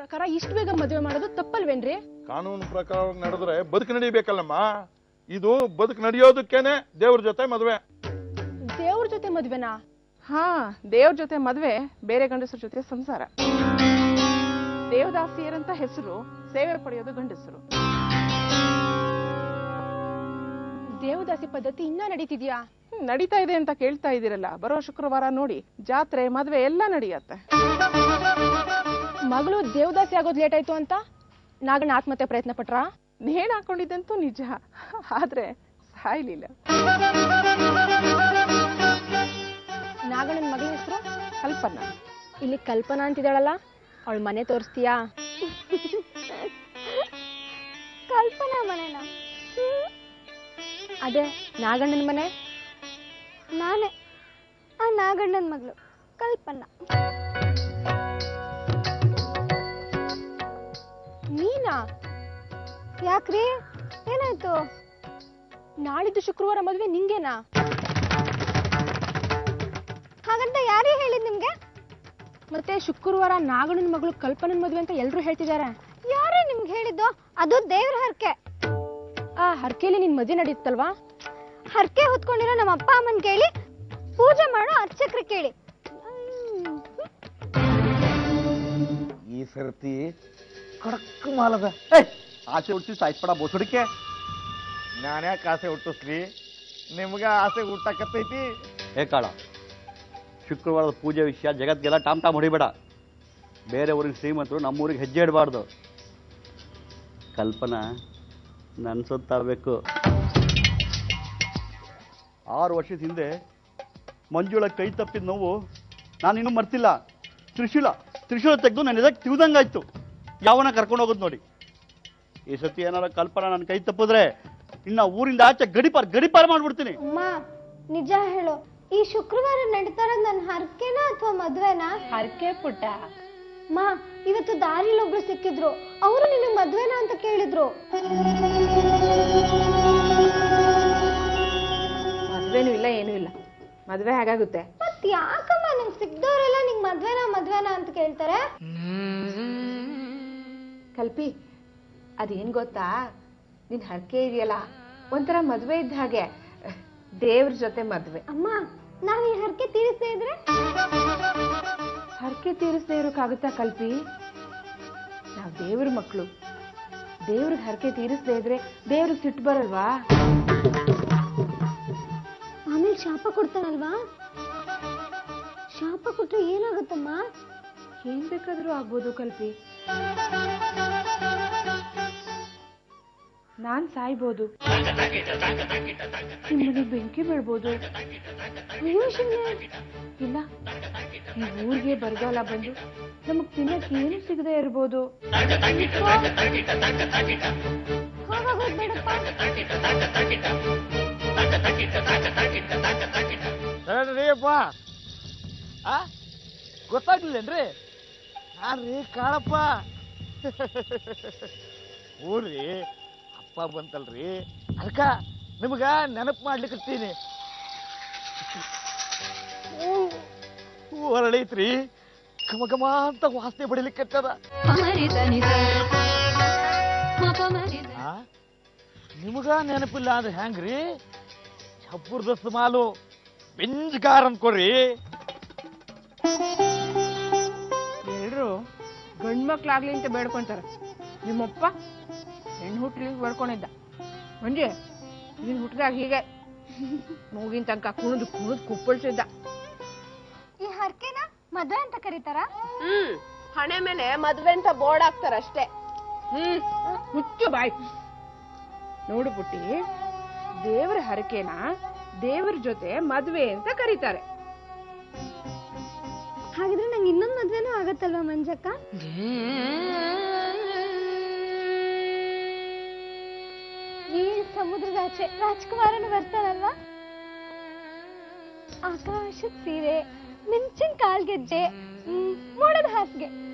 ಪ್ರಕಾರ ಇಷ್ಟು ಬೇಗ ಮದುವೆ ಮಾಡೋದು ತಪ್ಪಲ್ವೇನ್ರಿ ಕಾನೂನು ಪ್ರಕಾರ ನಡೆದ್ರೆ ಬದುಕು ನಡಿಬೇಕಲ್ಲಮ್ಮ ಇದು ಬದುಕು ನಡೆಯೋದಕ್ಕೇನೆ ದೇವ್ರ ಜೊತೆ ಮದುವೆ ದೇವ್ರ ಜೊತೆ ಮದ್ವೆನಾ ಹಾ ದೇವ್ರ ಜೊತೆ ಮದ್ವೆ ಬೇರೆ ಗಂಡಸರ ಜೊತೆ ಸಂಸಾರ ದೇವದಾಸಿಯರಂತ ಹೆಸರು ಸೇವೆ ಪಡೆಯೋದು ಗಂಡಸರು ದೇವದಾಸಿ ಪದ್ಧತಿ ಇನ್ನ ನಡೀತಿದ್ಯಾ ಹ್ಮ್, ನಡೀತಾ ಇದೆ ಅಂತ ಕೇಳ್ತಾ ಇದ್ದೀರಲ್ಲ ಬರೋ ಶುಕ್ರವಾರ ನೋಡಿ ಜಾತ್ರೆ ಮದ್ವೆ ಎಲ್ಲ ನಡೆಯತ್ತೆ ಮಗಳು ದೇವದಾಸಿ ಆಗೋದ್ ಲೇಟ್ ಆಯ್ತು ಅಂತ ನಾಗಣ್ಣ ಆತ್ಮಹತ್ಯೆ ಪ್ರಯತ್ನ ಪಟ್ರಾ ನೇಣ್ ಹಾಕೊಂಡಿದ್ದಂತೂ ನಿಜ ಆದ್ರೆ ಸಾಯ್ಲಿಲ್ಲ ನಾಗಣ್ಣನ ಮಗಳ ಹೆಸರು ಕಲ್ಪನಾ ಇಲ್ಲಿ ಕಲ್ಪನಾ ಅಂತಿದ್ದಾಳಲ್ಲ ಅವಳ ಮನೆ ತೋರಿಸ್ತೀಯಾ ಕಲ್ಪನಾ ಮನೆನ ಅದೇ ನಾಗಣ್ಣನ ಮನೆ ನಾನೇ ಆ ನಾಗಣ್ಣನ ಮಗಳು ಕಲ್ಪನಾ ನೀನಾ ಯಾಕ್ರಿ ಏನಾಯ್ತು ನಾಳಿದ್ದು ಶುಕ್ರವಾರ ಮದ್ವೆ ನಿಂಗೇನಾ ಹಾಗಂತ ಯಾರೇ ಹೇಳಿದ್ ನಿಮ್ಗೆ ಮತ್ತೆ ಶುಕ್ರವಾರ ನಾಗಣ್ಣನ ಮಗಳು ಕಲ್ಪನನ್ ಮದ್ವೆ ಅಂತ ಎಲ್ರು ಹೇಳ್ತಿದ್ದಾರೆ ಯಾರೇ ನಿಮ್ಗೆ ಹೇಳಿದ್ದು ಅದು ದೇವ್ರ ಹರಕೆ ಆ ಹರ್ಕೆಲಿ ನಿನ್ ಮದ್ವೆ ನಡೀತಲ್ವಾ ಹರಕೆ ಹೊತ್ಕೊಂಡಿರೋ ನಮ್ಮ ಅಪ್ಪ ಅಮ್ಮನ್ ಕೇಳಿ ಪೂಜೆ ಮಾಡೋ ಅರ್ಚಕ್ರ ಕೇಳಿ ಹ್ಮ್. ಈ ಸರ್ತಿ ಕಡಕ್ ಮಾಲದ ಆಸೆ ಹುಟ್ಟಿಸಿ ಸಾಯ್ಸ್ಬೇಡ ಬೋಸಡಿಕೆ ನಾನ್ಯಾಕೆ ಆಸೆ ಹುಟ್ಟಿಸ್ಲಿ ನಿಮ್ಗೆ ಆಸೆ ಹುಟ್ಟಕತ್ತೈತಿ ಏ ಕಾಳ ಶುಕ್ರವಾರದ ಪೂಜೆ ವಿಷಯ ಜಗತ್ಗೆಲ್ಲ ಟಾಮ್ ಟಾಮ್ ಹೊಡಿಬೇಡ ಬೇರೆ ಊರಿಗೆ ಶ್ರೀಮಂತರು ನಮ್ಮೂರಿಗೆ ಹೆಜ್ಜೆ ಇಡಬಾರ್ದು ಕಲ್ಪನಾ ನನ್ನ ಸೊತ್ತಾಗಬೇಕು ಆರು ವರ್ಷದ ಹಿಂದೆ ಮಂಜುಳ ಕೈ ತಪ್ಪಿದ ನೋವು ನಾನಿನ್ನೂ ಮರ್ತಿಲ್ಲ ತ್ರಿಶೂಲ ತ್ರಿಶೂಲ ತೆಗೆದು ನನ್ನ ಇದಕ್ಕೆ ತಿವ್ದಂಗಾಯ್ತು ಯಾವನ ಕರ್ಕೊಂಡು ಹೋಗೋದು ನೋಡಿ ಈ ಸತಿ ಏನಾರ ಕಲ್ಪನಾ ನನ್ನ ಕೈ ತಪ್ಪಿದ್ರೆ ಇನ್ನ ಊರಿಂದ ಆಚೆ ಗಡಿಪಾರ್ ಗಡಿಪಾರ್ ಮಾಡ್ಬಿಡ್ತೀನಿ ಅಮ್ಮ ನಿಜ ಹೇಳು ಈ ಶುಕ್ರವಾರ ನಡೀತಾ ಇರೋದು ನನ್ನ ಹರಕೆನಾ ಅಥವಾ ಮದ್ವೆನಾ ಹರ್ಕೆ ಪುಟ್ಟ ಮಾ ಇವತ್ತು ದಾರಿಲಿ ಒಬ್ರು ಸಿಕ್ಕಿದ್ರು ಅವರು ನಿನ್ನ ಮದ್ವೆನಾ ಅಂತ ಕೇಳಿದ್ರು ಮದ್ವೆನೂ ಇಲ್ಲ ಏನೂ ಇಲ್ಲ ಮದ್ವೆ ಹೇಗಾಗುತ್ತೆ ಮತ್ ಯಾಕಮ್ಮ ನಿಂಗ್ ಸಿಕ್ದವ್ರೆಲ್ಲ ನಿಂಗ್ ಮದ್ವೆನಾ ಮದ್ವೆನಾ ಅಂತ ಕೇಳ್ತಾರೆ ಕಲ್ಪಿ ಅದೇನ್ ಗೊತ್ತಾ ನಿನ್ ಹರಕೆ ಇದೆಯಲ್ಲ ಒಂಥರ ಮದ್ವೆ ಇದ್ದ ಹಾಗೆ ದೇವ್ರ ಜೊತೆ ಮದ್ವೆ ಅಮ್ಮ ನಾವ್ ಈ ಹರಕೆ ತೀರಿಸದೇ ಇದ್ರೆ ಹರಕೆ ತೀರಿಸದೇ ಇರೋಕ್ಕಾಗುತ್ತಾ ಕಲ್ಪಿ ನಾವ್ ದೇವ್ರ ಮಕ್ಕಳು ದೇವ್ರಿಗೆ ಹರಕೆ ತೀರಿಸದೇ ಇದ್ರೆ ದೇವ್ರಿಗೆ ಸಿಟ್ಟು ಬರಲ್ವಾ ಆಮೇಲೆ ಶಾಪ ಕೊಡ್ತಾನಲ್ವಾ ಶಾಪ ಕೊಟ್ರೆ ಏನಾಗುತ್ತಮ್ಮ ಏನ್ ಬೇಕಾದ್ರೂ ಆಗ್ಬೋದು ಕಲ್ಪಿ ನಾನ್ ಸಾಯ್ಬೋದು ನಿಮ್ಮನೆ ಬೆಂಕಿ ಬೀಳ್ಬೋದು ಅಯ್ಯೋ ಶಿವನೇ ಇಲ್ಲ ಈ ಊರಿಗೆ ಬರಗಾಲ ಬಂದು ನಮಗ್ ತಿನ್ನಕ್ ಏನು ಸಿಗದೆ ಇರ್ಬೋದು ಹಾಗಾಗೋದ್ ಬೇಡಪ್ಪ ರೀ ಅಪ್ಪ ಆ ಗೊತ್ತಾಗ್ಲಿಲ್ಲೇನ್ರಿ ನಾನ್ರಿ ಕಾಳಪ್ಪ ಊರ್ರಿ ಅಪ್ಪ ಬಂತಲ್ರಿ ಅದಕ್ಕ ನಿಮ್ಗ ನೆನಪು ಮಾಡ್ಲಿಕ್ಕತ್ತೀನಿ ಹೊರಳೈತ್ರಿ ಘಮ ಘಮ ಅಂತ ವಾಸನೆ ಬಡಿಲಿಕ್ಕತ್ತದ ಆ? ನಿಮಗ ನೆನಪಿಲ್ಲ ಅಂದ್ರೆ ಹೆಂಗ್ರಿ ಜಬರ್ದಸ್ತ್ ಮಾಲು ಬೆಂಜ್ಗಾರ್ ಅನ್ಕೋರಿ ಎಲ್ರು ಗಂಡ್ ಮಕ್ಳಾಗ್ಲಿ ಅಂತ ಬೇಡ್ಕೊಂತಾರೆ ನಿಮ್ಮಪ್ಪ ಹೆಣ್ಣು ಹುಟ್ಲಿ ಬೇಡ್ಕೊಂಡಿದ್ದ ಮಂಜೆ ನೀನ್ ಹುಟ್ಟಿದಾಗ ಹೀಗೆ ಮೂಗಿನ ತನಕ ಕುಣಿದು ಕುಣಿದು ಕುಪ್ಪಳಿಸಿದ್ದ ಈ ಹರಕೆನ ಮದ್ವೆ ಅಂತ ಕರೀತಾರ ಹ್ಮ್ ಹಣೆ ಮೇಲೆ ಮದ್ವೆ ಅಂತ ಬೋರ್ಡ್ ಹಾಕ್ತಾರಷ್ಟೇ ಹ್ಮ್ ಮುಚ್ಚು ಬಾಯ್ ನೋಡು ಪುಟ್ಟಿ ದೇವ್ರ ಹರಕೆನ ದೇವ್ರ ಜೊತೆ ಮದ್ವೆ ಅಂತ ಕರೀತಾರೆ ಹಾಗಿದ್ರೆ ನಂಗೆ ಇನ್ನೊಂದ್ ಮದ್ವೆನೂ ಆಗತ್ತಲ್ವಾ ಮಂಜಕ್ಕ ಈ ಸಮುದ್ರದ ಆಚೆ ರಾಜ್ಕುಮಾರನು ಬರ್ತಾನಲ್ವಾ ಆಕಾಶದ ಸೀರೆ ಮಿಂಚಿನ ಕಾಲ್ಗೆಜ್ಜೆ ಹ್ಮ್, ಮೋಡದ ಹಾಸಿಗೆ